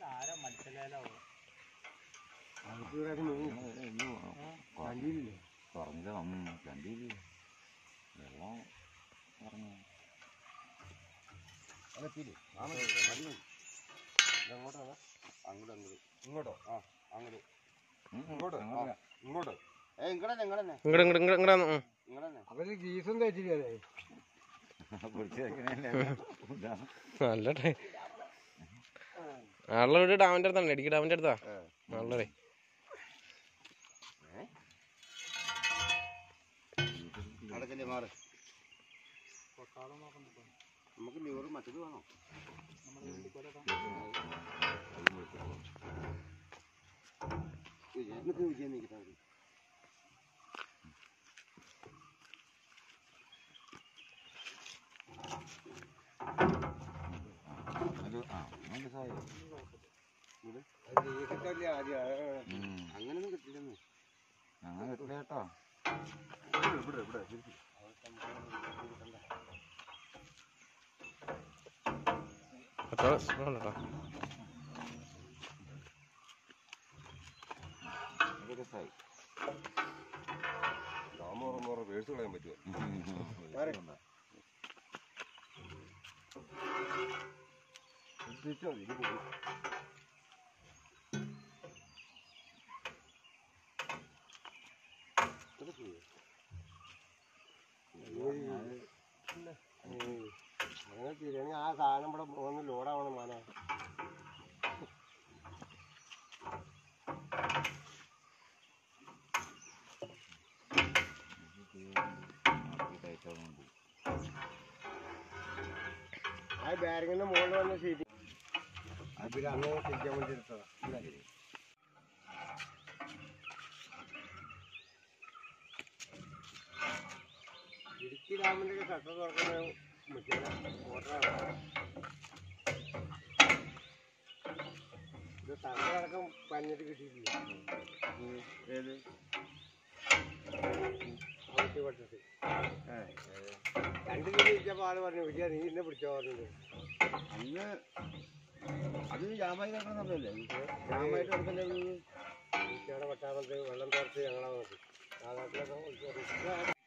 ആരാ മനസ്സിലായാലോ പറഞ്ഞ കണ്ടില്ല വെള്ളം പറഞ്ഞു ഇങ്ങോട്ടോ ആ അങ്ങോട്ട് ഇങ്ങോട്ട് ഇങ്ങോട്ട് ഏ ഇങ്ങടന്നെ ഇങ്ങടന്നെ ഇങ്ങട് ഇങ്ങട് ഇങ്ങട് ഇങ്ങടാന്ന് ഉം. ഇങ്ങടന്നെ അവര് ഗീസും തേച്ചില്ലേ പിടിച്ചു വെക്കണേ നല്ല ടൈ ആളുടെ വീട് ഡാമിന്റെ അടുത്താണ് ഇടുക്കി ഡാമിന്റെ അടുത്താ ആളുടെ അടക്കല്ലേ മാറ് നമുക്ക് ലിവർ മറ്റത് വേണോ എന്നിട്ട് വിജയം നിൽക്കാൻ അത് ആ നല്ല സാധനം അങ്ങനൊന്നും കിട്ടില്ലെന്ന് അങ്ങനെ കിട്ടില്ല കേട്ടോ ഇവിടെ ഇവിടെ അത്ര കേട്ടോ അത് രസമായി രാമോറ വേഴ്സ് കളയാൻ പറ്റുമോ തിരിച്ചോ ഇത് പോകും അങ്ങനെ തിരിയാണെങ്കിൽ ആ സാധനം ഇവിടെ ഒന്ന് ലോഡാവണം മാനെ കഴിച്ചതുകൊണ്ട് ആ ബാരിങ്ങിന്റെ മുകളിൽ വന്ന് സീറ്റ് അതിൽ അങ്ങനെ തിരിക്കാൻ വേണ്ടി എടുത്തതാ ഇടുക്കി ഡാമിന്റെ ഷട്ടർ തുറക്കുന്ന മറ്റേ മോട്ടറാണ് ഇത് തലയടക്കം പഞ്ഞിട്ട് കിട്ടിയിട്ടില്ല ഏത് അവർക്ക് പറ്റത്ത് രണ്ട് കിലോ ഇരിച്ചപ്പോൾ ആള് പറഞ്ഞു വിജയ നീ എന്നെ പിടിച്ചോ പറഞ്ഞത് അന്ന് അത് ജാമായി കിടക്കുന്ന സമയല്ലേ ജാമായിട്ട് കിടക്കല്ലേ ഈച്ചയുടെ പട്ടാമത്ത് വെള്ളം തുറച്ച് ഞങ്ങളെ നോക്കി ആ നാട്ടിലൊക്കെ വിളിച്ചു